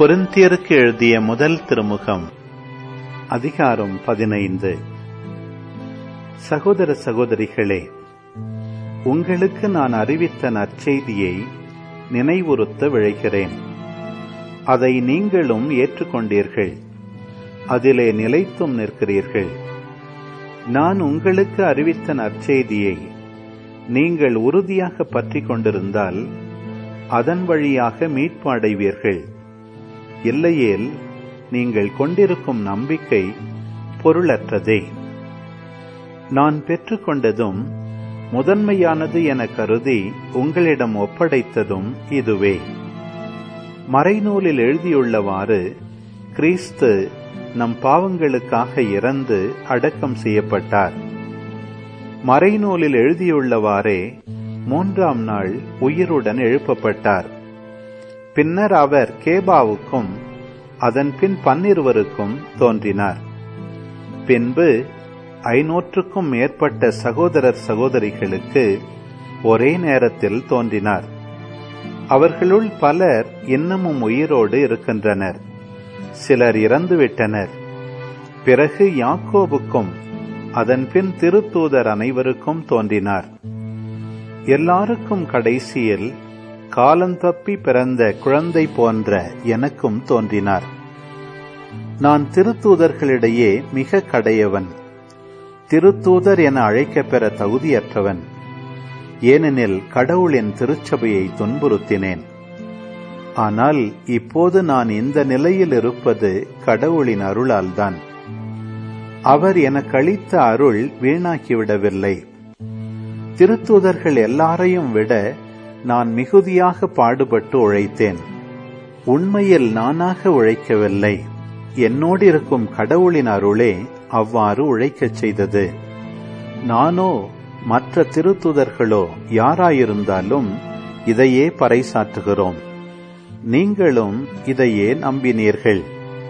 கொரிந்தியருக்கு எழுதிய முதல் திருமுகம் அதிகாரம் பதினைந்து சகோதர சகோதரிகளே உங்களுக்கு நான் அறிவித்த நற்செய்தியை நினைவுறுத்த விழைகிறேன் அதை நீங்களும் ஏற்றுக்கொண்டீர்கள் அதிலே நிலைத்தும் நிற்கிறீர்கள் நான் உங்களுக்கு அறிவித்த நற்செய்தியை நீங்கள் உறுதியாக பற்றிக் கொண்டிருந்தால் அதன் வழியாக மீட்பு அடைவீர்கள் இல்லையேல் நீங்கள் கொண்டிருக்கும் நம்பிக்கை பொருளற்றதே நான் பெற்றுக்கொண்டதும் முதன்மையானது என கருதி உங்களிடம் ஒப்படைத்ததும் இதுவே மறைநூலில் எழுதியுள்ளவாறு கிறிஸ்து நம் பாவங்களுக்காக இறந்து அடக்கம் செய்யப்பட்டார் மறைநூலில் எழுதியுள்ளவாறே மூன்றாம் நாள் உயிருடன் எழுப்பப்பட்டார் பின்னர் அவர் கேபாவுக்கும் அதன் பின் பன்னிருவருக்கும் தோன்றினார் பின்பு ஐநூற்றுக்கும் மேற்பட்ட சகோதரர் சகோதரிகளுக்கு ஒரே நேரத்தில் தோன்றினார் அவர்களுள் பலர் இன்னமும் உயிரோடு இருக்கின்றனர் சிலர் இறந்துவிட்டனர் பிறகு யாக்கோபுக்கும் அதன் பின் திருத்தூதர் அனைவருக்கும் தோன்றினார் எல்லாருக்கும் கடைசியில் காலந்தப்பி பிறந்த குழந்தை போன்ற எனக்கும் தோன்றினார் நான் திருத்தூதர்களிடையே மிக கடையவன் திருத்தூதர் என அழைக்கப்பெற தகுதியற்றவன் ஏனெனில் கடவுளின் திருச்சபையை துன்புறுத்தினேன் ஆனால் இப்போது நான் இந்த நிலையில் இருப்பது கடவுளின் அருளால்தான் அவர் எனக்கு அளித்த அருள் வீணாக்கிவிடவில்லை திருத்தூதர்கள் எல்லாரையும் விட நான் மிகுதியாக பாடுபட்டு உழைத்தேன் உண்மையில் நானாக உழைக்கவில்லை என்னோடு இருக்கும் கடவுளின் அருளே அவ்வாறு உழைக்கச் செய்தது நானோ மற்ற திருத்துதர்களோ யாராயிருந்தாலும் இதையே பறைசாற்றுகிறோம் நீங்களும் இதையே நம்பினீர்கள்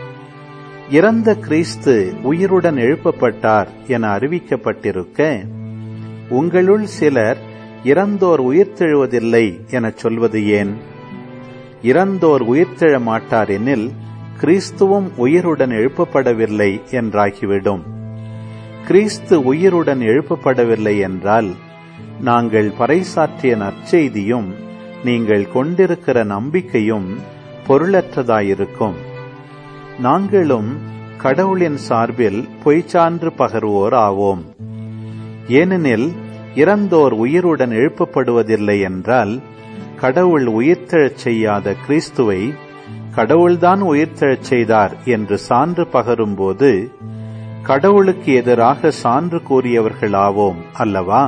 இறந்த கிறிஸ்து உயிருடன் எழுப்பப்பட்டார் என அறிவிக்கப்பட்டிருக்க உங்களுள் சிலர் இறந்தோர் உயிர்த்தெழுவதில்லை எனச் சொல்வது ஏன் இறந்தோர் உயிர்த்தெழ மாட்டார் எனில் கிறிஸ்துவும் உயிருடன் எழுப்பப்படவில்லை என்றாகிவிடும் கிறிஸ்து உயிருடன் எழுப்பப்படவில்லை என்றால் நாங்கள் பறைசாற்றிய நற்செய்தியும் நீங்கள் கொண்டிருக்கிற நம்பிக்கையும் பொருளற்றதாயிருக்கும் நாங்களும் கடவுளின் சார்பில் பொய்ச்சான்று பகர்வோர் ஆவோம் ஏனெனில் இறந்தோர் உயிருடன் எழுப்பப்படுவதில்லை என்றால் கடவுள் உயிர்த்தெழச் செய்யாத கிறிஸ்துவை கடவுள்தான் உயிர்த்தெழச் செய்தார் என்று சான்று பகரும்போது கடவுளுக்கு எதிராக சான்று கூறியவர்களாவோம் அல்லவா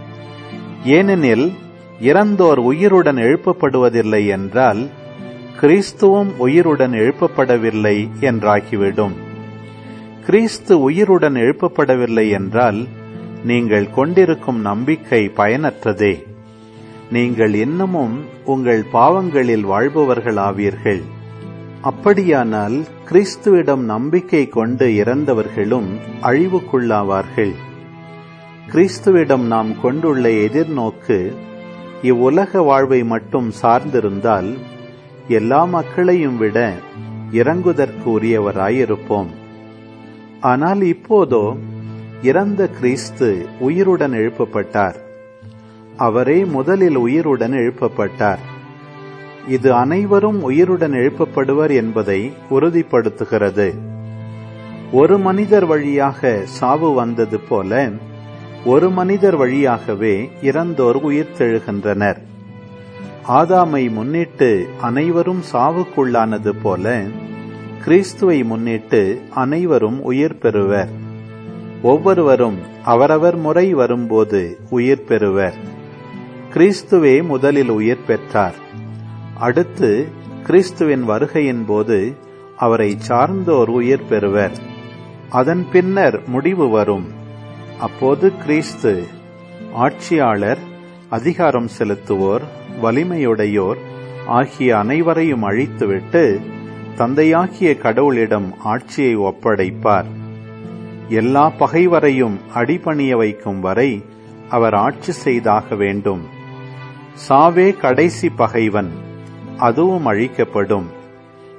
ஏனெனில் இறந்தோர் உயிருடன் எழுப்பப்படுவதில்லை என்றால் கிறிஸ்துவும் உயிருடன் எழுப்பப்படவில்லை என்றாகிவிடும் கிறிஸ்து உயிருடன் எழுப்பப்படவில்லை என்றால் நீங்கள் கொண்டிருக்கும் நம்பிக்கை பயனற்றதே நீங்கள் இன்னமும் உங்கள் பாவங்களில் வாழ்பவர்களாவீர்கள் அப்படியானால் கிறிஸ்துவிடம் நம்பிக்கை கொண்டு இறந்தவர்களும் அழிவுக்குள்ளாவார்கள் கிறிஸ்துவிடம் நாம் கொண்டுள்ள எதிர்நோக்கு இவ்வுலக வாழ்வை மட்டும் சார்ந்திருந்தால் எல்லா மக்களையும் விட இறங்குதற்கு உரியவராயிருப்போம் ஆனால் இப்போதோ இறந்த கிறிஸ்து உயிருடன் எழுப்பப்பட்டார் அவரே முதலில் உயிருடன் எழுப்பப்பட்டார் இது அனைவரும் உயிருடன் எழுப்பப்படுவர் என்பதை உறுதிப்படுத்துகிறது ஒரு மனிதர் வழியாக சாவு வந்தது போல ஒரு மனிதர் வழியாகவே இறந்தோர் உயிர்த்தெழுகின்றனர் ஆதாமை முன்னிட்டு அனைவரும் சாவுக்குள்ளானது போல கிறிஸ்துவை முன்னிட்டு அனைவரும் உயிர் பெறுவர் ஒவ்வொருவரும் அவரவர் முறை வரும்போது உயிர் பெறுவர் கிறிஸ்துவே முதலில் உயிர் பெற்றார் அடுத்து கிறிஸ்துவின் வருகையின் போது அவரை சார்ந்தோர் உயிர் பெறுவர் அதன் பின்னர் முடிவு வரும் அப்போது கிறிஸ்து ஆட்சியாளர் அதிகாரம் செலுத்துவோர் வலிமையுடையோர் ஆகிய அனைவரையும் அழித்துவிட்டு தந்தையாகிய கடவுளிடம் ஆட்சியை ஒப்படைப்பார் எல்லா பகைவரையும் அடிபணிய வைக்கும் வரை அவர் ஆட்சி செய்தாக வேண்டும் சாவே கடைசி பகைவன் அதுவும் அழிக்கப்படும்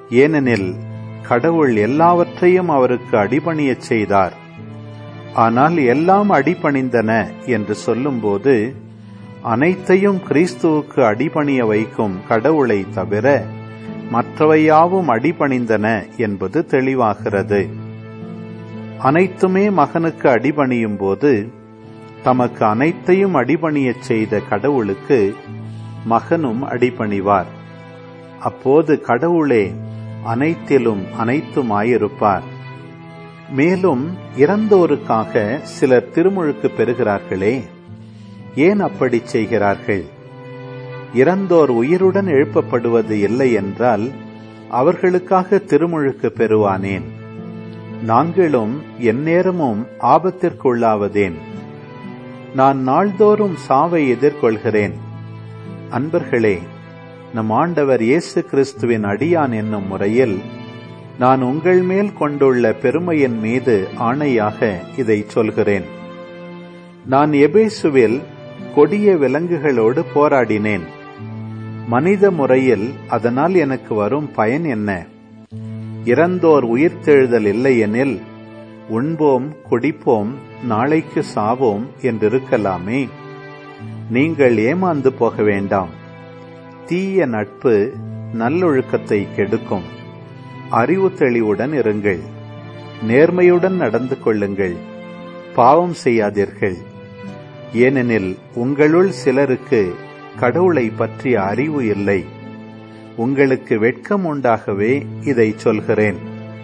ஏனெனில் கடவுள் எல்லாவற்றையும் அவருக்கு அடிபணியச் செய்தார் ஆனால் எல்லாம் அடிபணிந்தன என்று சொல்லும்போது அனைத்தையும் கிறிஸ்துவுக்கு அடிபணிய வைக்கும் கடவுளை தவிர மற்றவையாவும் அடிபணிந்தன என்பது தெளிவாகிறது அனைத்துமே மகனுக்கு அடிபணியும் போது தமக்கு அனைத்தையும் அடிபணியச் செய்த கடவுளுக்கு மகனும் அடிபணிவார் அப்போது கடவுளே அனைத்திலும் அனைத்துமாயிருப்பார் மேலும் இறந்தோருக்காக சிலர் திருமுழுக்கு பெறுகிறார்களே ஏன் அப்படி செய்கிறார்கள் இறந்தோர் உயிருடன் எழுப்பப்படுவது இல்லை என்றால் அவர்களுக்காக திருமுழுக்கு பெறுவானேன் நாங்களும் எந்நேரமும் ஆபத்திற்குள்ளாவதேன் நான் நாள்தோறும் சாவை எதிர்கொள்கிறேன் அன்பர்களே நம் ஆண்டவர் இயேசு கிறிஸ்துவின் அடியான் என்னும் முறையில் நான் உங்கள் மேல் கொண்டுள்ள பெருமையின் மீது ஆணையாக இதை சொல்கிறேன் நான் எபேசுவில் கொடிய விலங்குகளோடு போராடினேன் மனித முறையில் அதனால் எனக்கு வரும் பயன் என்ன இறந்தோர் உயிர்த்தெழுதல் இல்லையெனில் உண்போம் குடிப்போம் நாளைக்கு சாவோம் என்றிருக்கலாமே நீங்கள் ஏமாந்து போக வேண்டாம் தீய நட்பு நல்லொழுக்கத்தை கெடுக்கும் அறிவு தெளிவுடன் இருங்கள் நேர்மையுடன் நடந்து கொள்ளுங்கள் பாவம் செய்யாதீர்கள் ஏனெனில் உங்களுள் சிலருக்கு கடவுளை பற்றிய அறிவு இல்லை உங்களுக்கு வெட்கம் உண்டாகவே இதை சொல்கிறேன்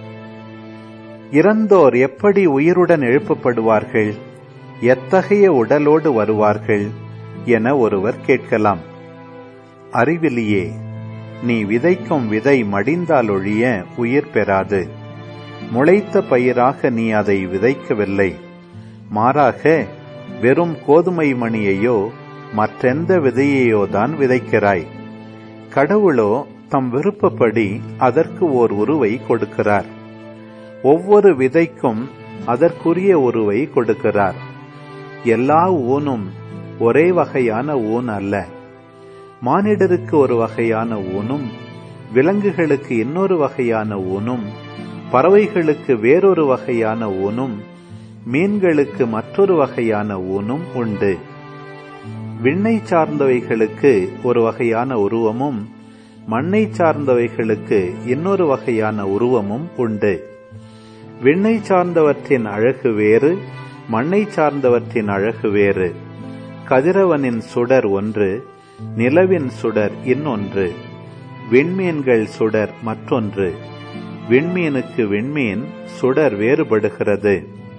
இறந்தோர் எப்படி உயிருடன் எழுப்பப்படுவார்கள் எத்தகைய உடலோடு வருவார்கள் என ஒருவர் கேட்கலாம் அறிவிலியே நீ விதைக்கும் விதை மடிந்தாலொழிய உயிர் பெறாது முளைத்த பயிராக நீ அதை விதைக்கவில்லை மாறாக வெறும் கோதுமை மணியையோ மற்றெந்த விதையையோ தான் விதைக்கிறாய் கடவுளோ தம் விருப்பப்படி அதற்கு ஓர் உருவை கொடுக்கிறார் ஒவ்வொரு விதைக்கும் அதற்குரிய உருவை கொடுக்கிறார் எல்லா ஊனும் ஒரே வகையான ஊன் அல்ல மானிடருக்கு ஒரு வகையான ஊனும் விலங்குகளுக்கு இன்னொரு வகையான ஊனும் பறவைகளுக்கு வேறொரு வகையான ஊனும் மீன்களுக்கு மற்றொரு வகையான ஊனும் உண்டு விண்ணை சார்ந்தவைகளுக்கு ஒரு வகையான உருவமும் மண்ணை சார்ந்தவைகளுக்கு இன்னொரு வகையான உருவமும் உண்டு விண்ணை சார்ந்தவற்றின் அழகு வேறு மண்ணை சார்ந்தவற்றின் அழகு வேறு கதிரவனின் சுடர் ஒன்று நிலவின் சுடர் இன்னொன்று விண்மீன்கள் சுடர் மற்றொன்று விண்மீனுக்கு விண்மீன் சுடர் வேறுபடுகிறது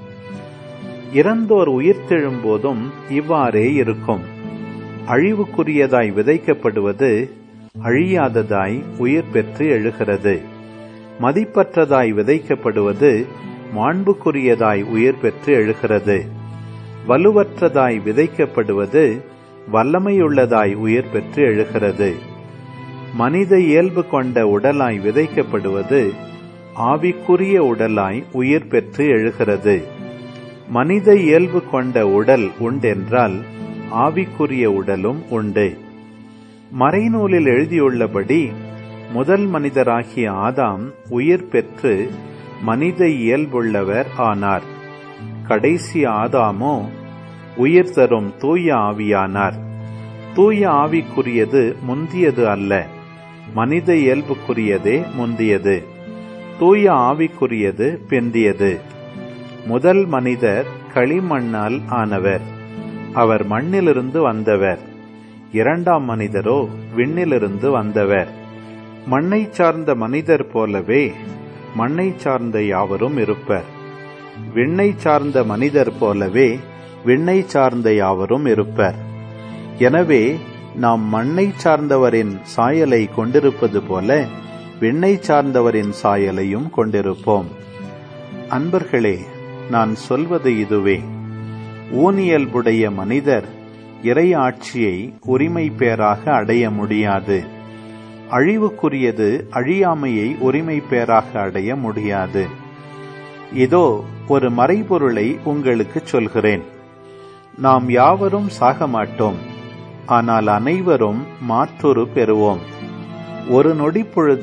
இறந்தோர் உயிர்த்தெழும் போதும் இவ்வாறே இருக்கும் அழிவுக்குரியதாய் விதைக்கப்படுவது அழியாததாய் உயிர் பெற்று எழுகிறது மதிப்பற்றதாய் விதைக்கப்படுவது மாண்புக்குரியதாய் உயிர் பெற்று எழுகிறது வலுவற்றதாய் விதைக்கப்படுவது வல்லமையுள்ளதாய் உயிர் பெற்று எழுகிறது மனித இயல்பு கொண்ட உடலாய் விதைக்கப்படுவது ஆவிக்குரிய உடலாய் உயிர் பெற்று எழுகிறது மனித இயல்பு கொண்ட உடல் உண்டென்றால் ஆவிக்குரிய உடலும் உண்டு மறைநூலில் எழுதியுள்ளபடி முதல் மனிதராகிய ஆதாம் உயிர் பெற்று மனித இயல்புள்ளவர் ஆனார் கடைசி ஆதாமோ உயிர் தரும் தூய ஆவியானார் தூய ஆவிக்குரியது முந்தியது அல்ல மனித இயல்புக்குரியதே முந்தியது தூய ஆவிக்குரியது பிந்தியது முதல் மனிதர் களிமண்ணால் ஆனவர் அவர் மண்ணிலிருந்து வந்தவர் இரண்டாம் மனிதரோ விண்ணிலிருந்து வந்தவர் மண்ணை சார்ந்த மனிதர் போலவே மண்ணை சார்ந்த யாவரும் இருப்பர் விண்ணை சார்ந்த மனிதர் போலவே விண்ணை சார்ந்த யாவரும் இருப்பர் எனவே நாம் மண்ணை சார்ந்தவரின் சாயலை கொண்டிருப்பது போல விண்ணை சார்ந்தவரின் சாயலையும் கொண்டிருப்போம் அன்பர்களே நான் சொல்வது இதுவே ஊனியல்புடைய மனிதர் இறை ஆட்சியை உரிமை பேராக அடைய முடியாது அழிவுக்குரியது அழியாமையை உரிமை பேராக அடைய முடியாது இதோ ஒரு மறைபொருளை உங்களுக்கு சொல்கிறேன் நாம் யாவரும் சாக மாட்டோம் ஆனால் அனைவரும் மாற்றொரு பெறுவோம் ஒரு நொடி பொழுதில்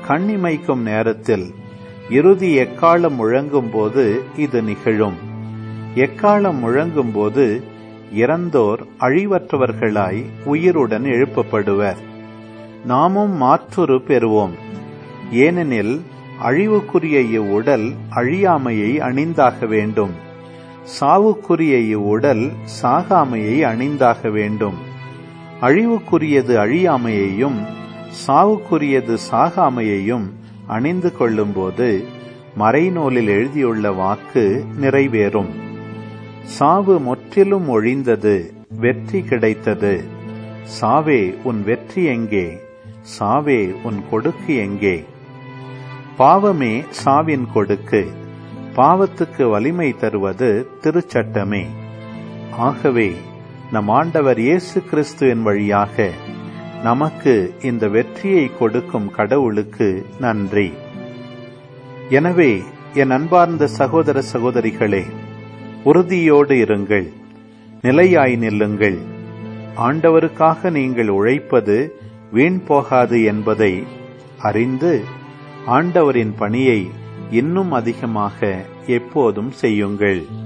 கண்ணிமைக்கும் நேரத்தில் இறுதி எக்காலம் முழங்கும் போது இது நிகழும் எக்காலம் முழங்கும் போது இறந்தோர் அழிவற்றவர்களாய் உயிருடன் எழுப்பப்படுவர் நாமும் மாற்றுரு பெறுவோம் ஏனெனில் அழிவுக்குரிய இவ்வுடல் அழியாமையை அணிந்தாக வேண்டும் சாவுக்குரிய இவ்வுடல் சாகாமையை அணிந்தாக வேண்டும் அழிவுக்குரியது அழியாமையையும் சாவுக்குரியது சாகாமையையும் அணிந்து கொள்ளும்போது மறைநூலில் எழுதியுள்ள வாக்கு நிறைவேறும் சாவு முற்றிலும் ஒழிந்தது வெற்றி கிடைத்தது சாவே உன் வெற்றி எங்கே சாவே உன் கொடுக்கு எங்கே பாவமே சாவின் கொடுக்கு பாவத்துக்கு வலிமை தருவது திருச்சட்டமே ஆகவே நம் ஆண்டவர் இயேசு கிறிஸ்துவின் வழியாக நமக்கு இந்த வெற்றியை கொடுக்கும் கடவுளுக்கு நன்றி எனவே என் அன்பார்ந்த சகோதர சகோதரிகளே உறுதியோடு இருங்கள் நிலையாய் நில்லுங்கள் ஆண்டவருக்காக நீங்கள் உழைப்பது வீண் போகாது என்பதை அறிந்து ஆண்டவரின் பணியை இன்னும் அதிகமாக எப்போதும் செய்யுங்கள்